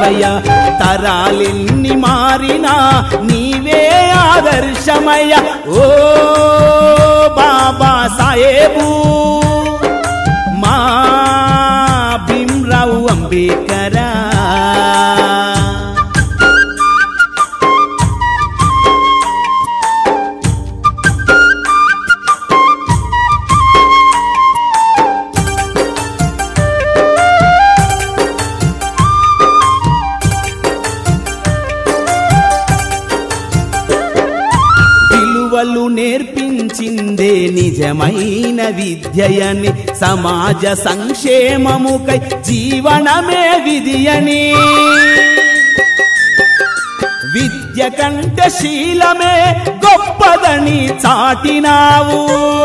నీవయ్యా తరాలెన్ని మారినా నీవే ఆదర్శమయ్య ఓ బాబా సాహేబు మా భీమ్రావు అంబేద్కరా విలువలు నేర్పించిందే నిజమైన విద్యయని సమాజ సంక్షేమముకై జీవనమే విధియని విద్య కంటే శీలమే గొప్పదని చాటినావు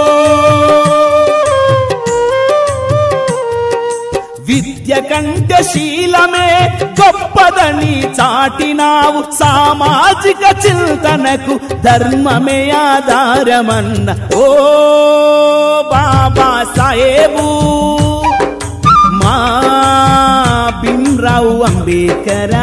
విద్య కంటే శీలమే గొప్పదని చాటినావు సామాజిక చింతనకు ధర్మమే ఆధారమన్న ఓ బాబా సాహేబు మా భీమ్రావు అంబేద్కరా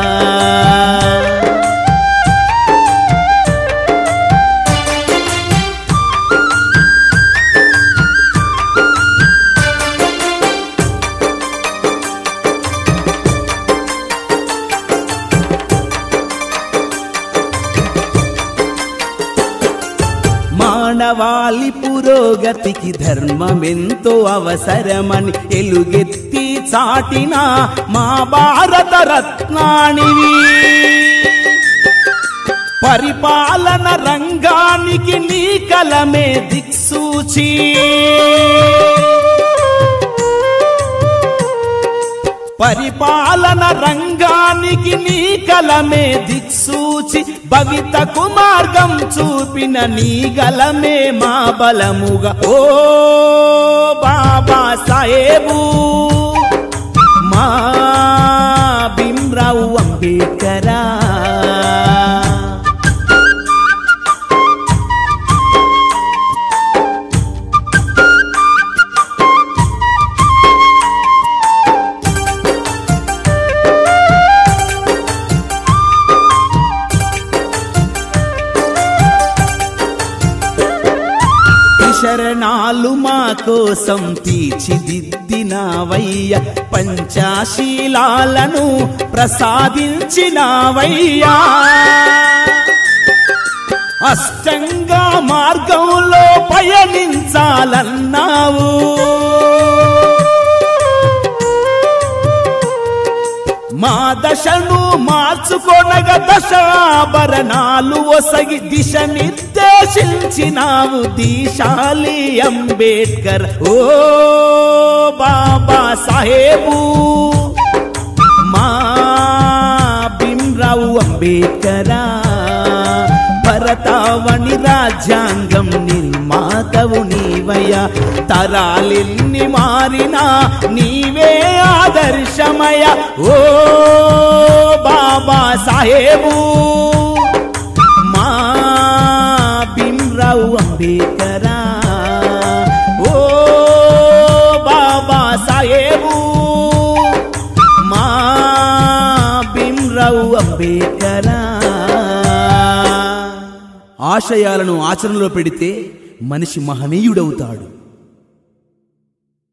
మానవాళి పురోగతికి ధర్మమెంతో అవసరమని ఎలుగెత్తి చాటిన మా భారత రత్నానివి పరిపాలన రంగానికి నీ కలమే దిక్సూచి పరిపాలన రంగానికి నీ కలమే దిక్సూచి భవితకు మార్గం చూపిన నీ గలమే మా బలముగా ఓ బాబా సాహేబు మా భీమ్రావు అంబేద్కరా శరణాలు మా కోసం తీర్చిదిద్దినావయ్య పంచాశీలాలను ప్రసాదించినావయ్యా అష్టంగ మార్గంలో పయనించాలన్నావు మా దశను మార్చుకొనగ దశాభరణాలు ఒసగి దిశ నిర్దేశించినావు దీశాలి అంబేద్కర్ ఓ బాబా సాహేబు మా భీమ్రావు అంబేద్కరా భరతావని రాజ్యాంగం నిర్మాతవు నీవయ్యా తరాలెన్ని మారినా నీవే ఆదర్శమయ ఓ బాబా సాహేబు మా భీమ్రావు అంబేద్కరా ఓ బాబా సాహేబు మా భీమ్రావు అంబేద్కరా ఆశయాలను ఆచరణలో పెడితే మనిషి మహనీయుడవుతాడు